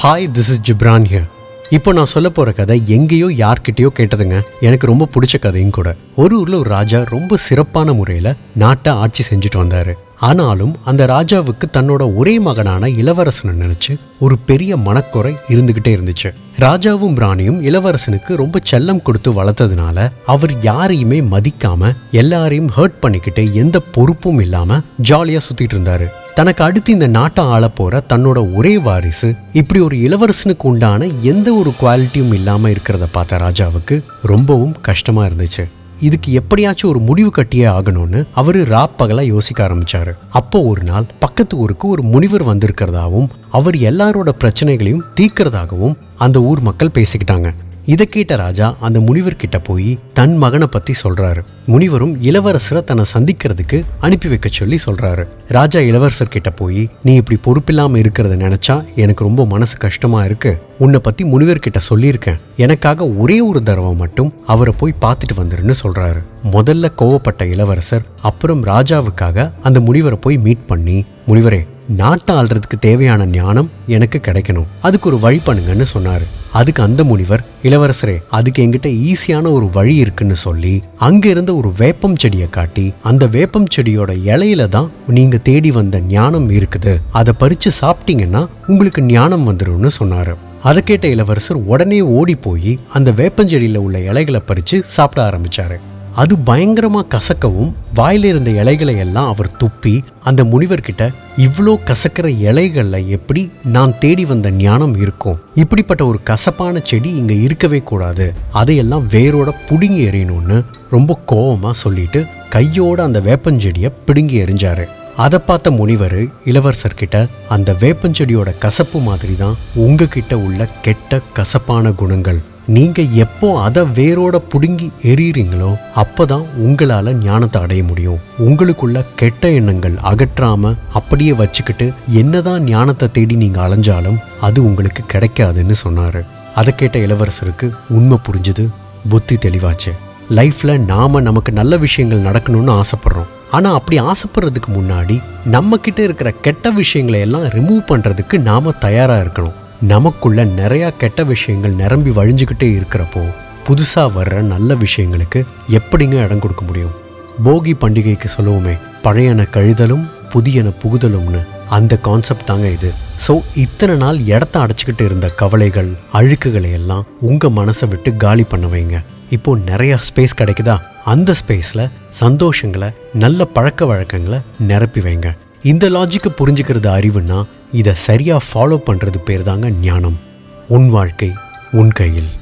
hi this is Ghibran here இப்போ நான் சொல்ல போற கதை எங்கேயோ யார்கிட்டயோ கேட்டதுங்க எனக்கு ரொம்ப பிடிச்ச கதையும் கூட ஒரு ஊர்ல ஒரு ராஜா ரொம்ப சிறப்பான முறையில நாட்டை ஆட்சி செஞ்சுட்டு வந்தாரு ஆனாலும் அந்த ராஜாவுக்கு தன்னோட ஒரே மகனான இளவரசனை நினைச்சு ஒரு பெரிய மனக்குறை இருந்துகிட்டே இருந்துச்சு ராஜாவும் ராணியும் இளவரசனுக்கு ரொம்ப செல்லம் கொடுத்து வளர்த்ததுனால அவர் யாரையுமே மதிக்காம எல்லாரையும் ஹர்ட் பண்ணிக்கிட்டு எந்த பொறுப்பும் இல்லாம ஜாலியா சுத்திட்டு இருந்தாரு தனக்கு அடுத்து இந்த நாட்டை ஆள போற தன்னோட ஒரே வாரிசு இப்படி ஒரு இளவரசனுக்கு உண்டான எந்த ஒரு குவாலிட்டியும் இல்லாம இருக்கிறத பார்த்த ராஜாவுக்கு ரொம்பவும் கஷ்டமா இருந்துச்சு இதுக்கு எப்படியாச்சும் ஒரு முடிவு கட்டியே ஆகணும்னு அவரு ராப்பகலா யோசிக்க ஆரம்பிச்சாரு அப்போ ஒரு நாள் பக்கத்து ஊருக்கு ஒரு முனிவர் வந்திருக்கிறதாவும் அவர் எல்லாரோட பிரச்சனைகளையும் தீர்க்கிறதாகவும் அந்த ஊர் மக்கள் பேசிக்கிட்டாங்க இதை கேட்ட ராஜா அந்த முனிவர் கிட்ட போய் தன் மகனை பத்தி சொல்றாரு முனிவரும் இளவரசரை தன்னை சந்திக்கிறதுக்கு அனுப்பி வைக்க சொல்லி சொல்றாரு ராஜா இளவரசர் கிட்ட போய் நீ இப்படி பொறுப்பில்லாம இருக்கிறத நினைச்சா எனக்கு ரொம்ப மனசு கஷ்டமா இருக்கு உன்னை பத்தி முனிவர் கிட்ட சொல்லியிருக்கேன் எனக்காக ஒரே ஒரு தடவை மட்டும் அவரை போய் பார்த்துட்டு வந்துருன்னு சொல்றாரு முதல்ல கோவப்பட்ட இளவரசர் அப்புறம் ராஜாவுக்காக அந்த முனிவரை போய் மீட் பண்ணி முனிவரே நாட்டை ஆள்றதுக்கு தேவையான ஞானம் எனக்கு கிடைக்கணும் அதுக்கு ஒரு வழி பண்ணுங்கன்னு சொன்னாரு அதுக்கு அந்த முனிவர் இளவரசரே அதுக்கு என்கிட்ட ஈஸியான ஒரு வழி இருக்குன்னு சொல்லி அங்க இருந்த ஒரு வேப்பம் செடியை காட்டி அந்த வேப்பம் செடியோட இலையில தான் நீங்க தேடி வந்த ஞானம் இருக்குது அதை பறிச்சு சாப்பிட்டீங்கன்னா உங்களுக்கு ஞானம் வந்துரும்னு சொன்னாரு அதை கேட்ட இளவரசர் உடனே ஓடி போய் அந்த வேப்பஞ்செடியில உள்ள இலைகளை பறிச்சு சாப்பிட ஆரம்பிச்சாரு அது பயங்கரமா கசக்கவும் வாயில இருந்த இலைகளை எல்லாம் அவர் துப்பி அந்த முனிவர்கிட்ட இவ்வளோ கசக்கிற இலைகள்ல எப்படி நான் தேடி வந்த ஞானம் இருக்கும் இப்படிப்பட்ட ஒரு கசப்பான செடி இங்க இருக்கவே கூடாது அதையெல்லாம் வேரோட புடுங்கி எறியணும்னு ரொம்ப கோவமா சொல்லிட்டு கையோட அந்த வேப்பஞ்செடியை பிடுங்கி எறிஞ்சாரு அதை பார்த்த முனிவர் இளவரசர்கிட்ட அந்த வேப்பஞ்செடியோட கசப்பு மாதிரி தான் உங்ககிட்ட உள்ள கெட்ட கசப்பான குணங்கள் நீங்க எப்போ அதை வேரோட புடுங்கி எறியறீங்களோ அப்பதான் உங்களால ஞானத்தை அடைய முடியும் உங்களுக்குள்ள கெட்ட எண்ணங்கள் அகற்றாம அப்படியே வச்சுக்கிட்டு என்னதான் ஞானத்தை தேடி நீங்க அலைஞ்சாலும் அது உங்களுக்கு கிடைக்காதுன்னு சொன்னாரு அதை கேட்ட இளவரசருக்கு உண்மை புரிஞ்சுது புத்தி தெளிவாச்சு லைஃப்ல நாம நமக்கு நல்ல விஷயங்கள் நடக்கணும்னு ஆசைப்படுறோம் ஆனா அப்படி ஆசைப்படுறதுக்கு முன்னாடி நம்ம கிட்ட இருக்கிற கெட்ட விஷயங்களை எல்லாம் ரிமூவ் பண்றதுக்கு நாம தயாரா இருக்கணும் நமக்குள்ள நிறைய கெட்ட விஷயங்கள் நிரம்பி வழிஞ்சுக்கிட்டே இருக்கிறப்போ புதுசா வர்ற நல்ல விஷயங்களுக்கு எப்படிங்க இடம் கொடுக்க முடியும் போகி பண்டிகைக்கு சொல்லுவோமே பழையன கழிதலும் புதியன புகுதலும்னு அந்த கான்செப்ட் தாங்க இது ஸோ இத்தனை நாள் இடத்த அடைச்சிக்கிட்டு இருந்த கவலைகள் அழுக்குகளை எல்லாம் உங்க மனசை விட்டு காலி பண்ண வைங்க இப்போ நிறைய ஸ்பேஸ் கிடைக்குதா அந்த ஸ்பேஸ்ல சந்தோஷங்களை நல்ல பழக்க வழக்கங்களை நிரப்பி வைங்க இந்த லாஜிக்கை புரிஞ்சுக்கிறது அறிவுன்னா இதை சரியா ஃபாலோ பண்றது பேர் தாங்க ஞானம் உன் வாழ்க்கை உன் கையில்